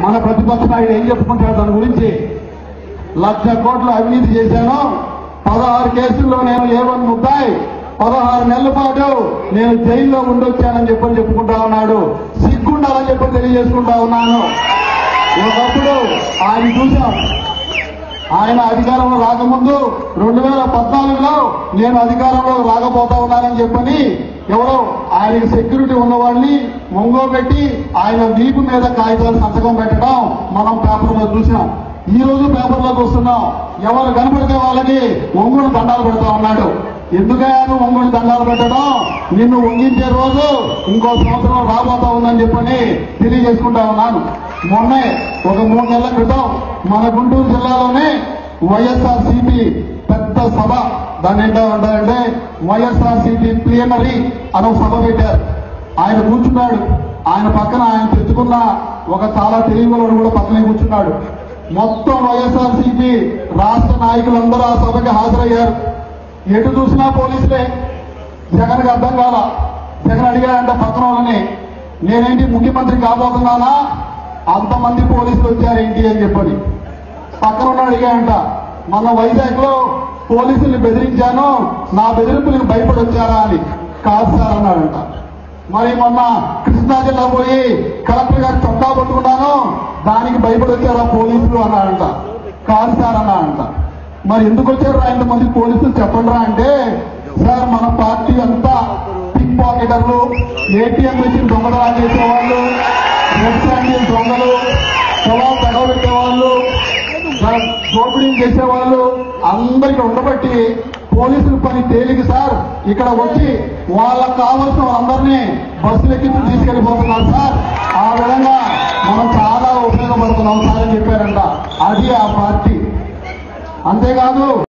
మన ప్రతిపక్ష నాయుడు ఏం చెప్పుకుంటాడు దాని గురించి లక్ష కోట్ల అవినీతి చేశాను పదహారు కేసుల్లో నేను ఏమని ముద్దాయి పదహారు నెలల పాటు నేను జైల్లో ఉండొచ్చానని చెప్పని చెప్పుకుంటా ఉన్నాడు సిగ్గుండాలని చెప్పి తెలియజేసుకుంటా ఉన్నాను ఒకప్పుడు ఆయన చూశాం ఆయన అధికారంలో రాకముందు రెండు వేల పద్నాలుగులో నేను అధికారంలో రాకపోతా ఉన్నానని చెప్పని ఎవరో ఆయనకి సెక్యూరిటీ ఉన్న వాళ్ళని ఒంగో పెట్టి ఆయన వీపు మీద కాగితాలు సంతకం పెట్టడం మనం పేపర్లో చూసాం ఈ రోజు పేపర్లోకి వస్తున్నాం ఎవరు కనపడితే వాళ్ళకి ఒంగుడు దండాలు పెడతా ఉన్నాడు ఎందుకయ్యాను ఒంగుడు దండాలు పెట్టడం నిన్ను వంగించే రోజు ఇంకో సంవత్సరం రాబోతా ఉందని చెప్పని తెలియజేసుకుంటా ఉన్నాను మొన్నే ఒక మూడు నెలల క్రితం మన గుంటూరు జిల్లాలోనే వైఎస్ఆర్ సిపి పెద్ద సభ దాన్ని ఏంటంటే వైఎస్ఆర్ సిపి ప్లీనరీ అని ఒక సభ పెట్టారు ఆయన కూర్చున్నాడు ఆయన పక్కన ఆయన తెచ్చుకున్న ఒక చాలా తెలివిగలడు కూడా పక్కనే కూర్చున్నాడు మొత్తం వైఎస్ఆర్ సిపి రాష్ట్ర నాయకులందరూ ఆ సభకి హాజరయ్యారు ఎటు చూసినా పోలీసులే జగన్కి అర్థం కాల జగన్ అడిగాడంట పక్కన వాళ్ళని నేనేంటి ముఖ్యమంత్రి కాబోతున్నానా అంతమంది పోలీసులు వచ్చారేంటి అని చెప్పని పక్కన ఉన్న అడిగాడంట మన వైజాగ్ లో పోలీసుల్ని బెదిరించాను నా బెదిరింపులకు భయపడి వచ్చారా అని కాదు సార్ అన్నాడంట మరి మొన్న కృష్ణా జిల్లా పోయి కలెక్టర్ గారు చొక్కా పట్టుకున్నాను దానికి భయపడి వచ్చారా పోలీసులు అన్నాడంట కాదు సార్ అన్నాడంట మరి ఎందుకు వచ్చారు ఇంతమంది పోలీసులు చెప్పండిరా అంటే సార్ మన పార్టీ అంతా పిక్ పాకెటర్లు ఏటీఎం మెషిన్ దొంగతనాలు చేసేవాళ్ళు రెడ్ శాండిల్ దొంగలు పొలాలు తగలబెట్టేవాళ్ళు దోపిడీ చేసేవాళ్ళు అందరికి ఉండబట్టి పోలీసుల పని తేలిక సార్ ఇక్కడ వచ్చి వాళ్ళకు కావాల్సిన వాళ్ళందరినీ బస్సులు ఎక్కించి తీసుకెళ్లిపోతున్నారు సార్ ఆ విధంగా మనం చాలా ఉపయోగపడుతున్నాం సార్ అని చెప్పారంట అది ఆ పార్టీ అంతేకాదు